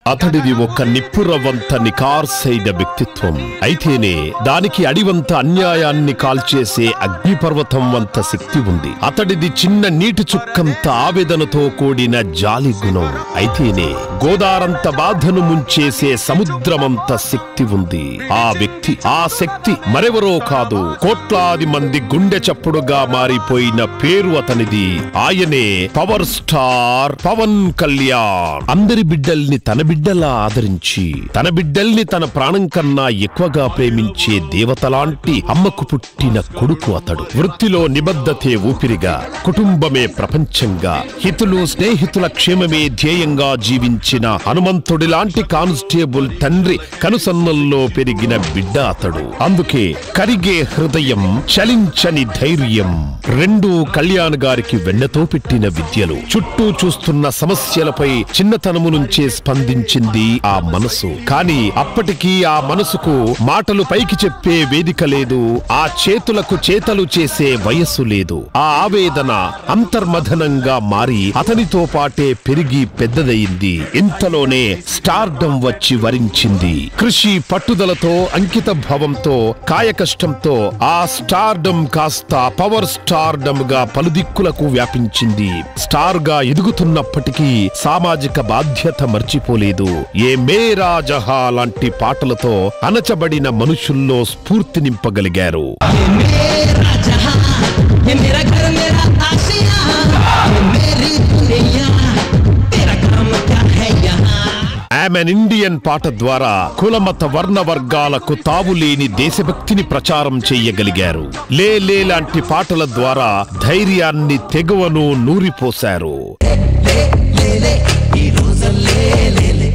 అతడిది ఒక నిప్పురవంత నికార్సైన వ్యక్తిత్వం అయితేనే దానికి అడివంత అన్యాయాన్ని కాల్చేసే అగ్నిపర్వతం వంత శక్తి ఉంది అతడిది చిన్న నీటి చుక్కంత ఆవేదనతో కూడిన జాలి గుణం అయితేనే గోదారంత బాధను ముంచేసే సముద్రమంత శక్తి ఉంది ఆ వ్యక్తి ఆ శక్తి మరెవరో కాదు కోట్లాది మంది గుండె చప్పుడుగా మారిపోయిన పేరు అతనిది ఆయనే పవర్ స్టార్ పవన్ కళ్యాణ్ అందరి బిడ్డల్ని తన బిడ్డలా ఆదరించి తన బిడ్డల్ని తన ప్రాణం కన్నా ఎక్కువగా ప్రేమించే దేవతలాంటి అమ్మకు పుట్టిన కొడుకు అతడు వృత్తిలో నిబద్ధతే ఊపిరిగా కుటుంబమే ప్రపంచంగా హితులు స్నేహితుల క్షేమమే ధ్యేయంగా జీవించిన హనుమంతుడి లాంటి కానిస్టేబుల్ తండ్రి కనుసన్నల్లో పెరిగిన బిడ్డ అతడు అందుకే కరిగే హృదయం చలించని ధైర్యం రెండు కళ్యాణ్ గారికి వెన్నతో పెట్టిన విద్యలు చుట్టూ చూస్తున్న సమస్యలపై చిన్నతనము నుంచే స్పందించింది ఆ మనసు కానీ అప్పటికీ ఆ మనసుకు మాటలు పైకి చెప్పే వేదిక లేదు ఆ చేతులకు చేతలు చేసే వయస్సు లేదు ఆ ఆవేదన అంతర్మథనంగా మారి అతనితో పాటే పెరిగి పెద్దదయింది ఇంతలోనే స్టార్డం వచ్చి వరించింది కృషి పట్టుదలతో అంకిత భావంతో కాయకష్టంతో ఆ స్టార్డమ్ కాస్త పవర్ స్టార్డమ్ గా పలుదిక్కులకు వ్యాపించింది స్టార్ గా ఎదుగుతున్నప్పటికీ సామాజిక బాధ్యత మర్చిపోలేదు ఏ మేరా జహా లాంటి పాటలతో అణచబడిన మనుషుల్లో స్ఫూర్తి నింపగలిగారు मेरा जहां ये मेरा घर मेरा आशिया ये मेरी दुनिया तेरा काम क्या है यहाँ ఆమెన్ ఇండియన్ పాట ద్వారా కులమత వర్ణ వర్గాలకు తావులేని దేశభక్తిని ప్రచారం చెయ్యగలిగారు లే లే లాంటి పాటల ద్వారా ధైర్యాన్ని తెగువను నూరిపోశారు లే లే లే ఈ రోజులే లే లే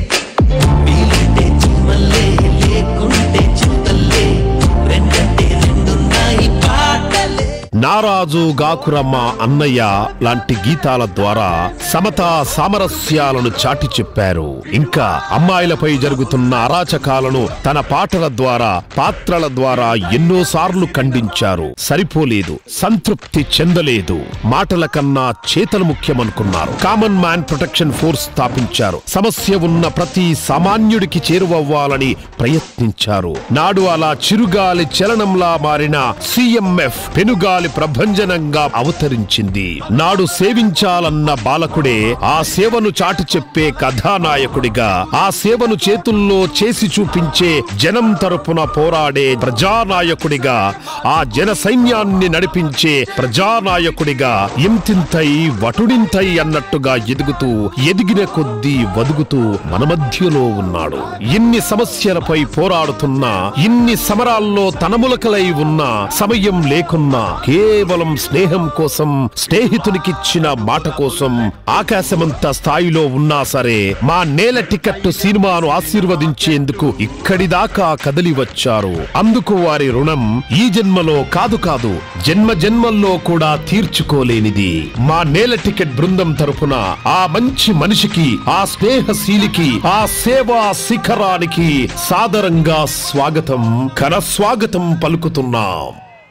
వీలంటే చుమ్మలే లేకుంటే చింతలే రెండంటే రెండున్నాయి పాటలే నారాజు గాకురమ్మ అన్నయ్య లాంటి గీతాల ద్వారా సమతా సామరస్యాలను చాటి చెప్పారు ఇంకా అమ్మాయిలపై జరుగుతున్న అరాచకాలను తన పాటల ద్వారా పాత్రల ద్వారా ఎన్నోసార్లు ఖండించారు సరిపోలేదు సంతృప్తి చెందలేదు మాటల కన్నా చేతలు ముఖ్యమనుకున్నారు కామన్ మ్యాన్ ప్రొటెక్షన్ ఫోర్స్ స్థాపించారు సమస్య ఉన్న ప్రతి సామాన్యుడికి చేరువవ్వాలని ప్రయత్నించారు నాడు అలా చిరుగాలి చలనంలా మారిన సిఎంఎఫ్ పెనుగాలి ప్రభంజనంగా అవతరించింది నాడు సేవించాలన్న బాలకుడే ఆ సేవను చాటి చెప్పే కథానాయకుడిగా ఆ సేవను చేతుల్లో చేసి చూపించే జనం తరపున పోరాడే ప్రజానాయకుడిగా ఆ జన సైన్యాన్ని నడిపించే ప్రజానాయకుడిగా ఇంతింతై వటుడింతై అన్నట్టుగా ఎదుగుతూ ఎదిగిన కొద్దీ వదుగుతూ మన మధ్యలో ఉన్నాడు ఇన్ని సమస్యలపై పోరాడుతున్నా ఇన్ని సమరాల్లో తనములకలై ఉన్న సమయం లేకున్నా కేవలం స్నేహం కోసం స్నేహితునికిచ్చిన మాట కోసం ఆకాశమంత స్థాయిలో ఉన్నా సరే మా నేల టికెట్ సినిమాను ఆశీర్వదించేందుకు ఇక్కడి దాకా కదలి వచ్చారు అందుకు వారి రుణం ఈ జన్మలో కాదు కాదు జన్మ జన్మల్లో కూడా తీర్చుకోలేనిది మా నేల టికెట్ బృందం తరపున ఆ మంచి మనిషికి ఆ స్నేహశీలికి ఆ సేవా శిఖరానికి సాదరంగా స్వాగతం ఘన స్వాగతం పలుకుతున్నాం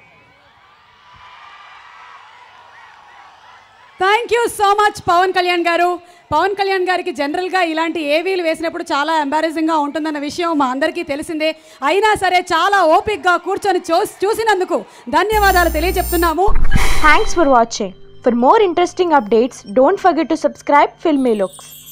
thank you so much Pavan Kalyan garu Pavan Kalyan గారికి జనరల్గా ఇలాంటి ఏవీలు వేసినప్పుడు చాలా ఎంబారెసింగ్గా ఉంటుందన్న విషయం మా అందరికీ తెలిసిందే అయినా సరే చాలా ఓపిక్గా కూర్చొని చూ- చూసినందుకు ధన్యవాదాలు తెలియజెప్తున్నాము Thanks for watching. For more interesting updates, don't forget to subscribe Filmy Looks.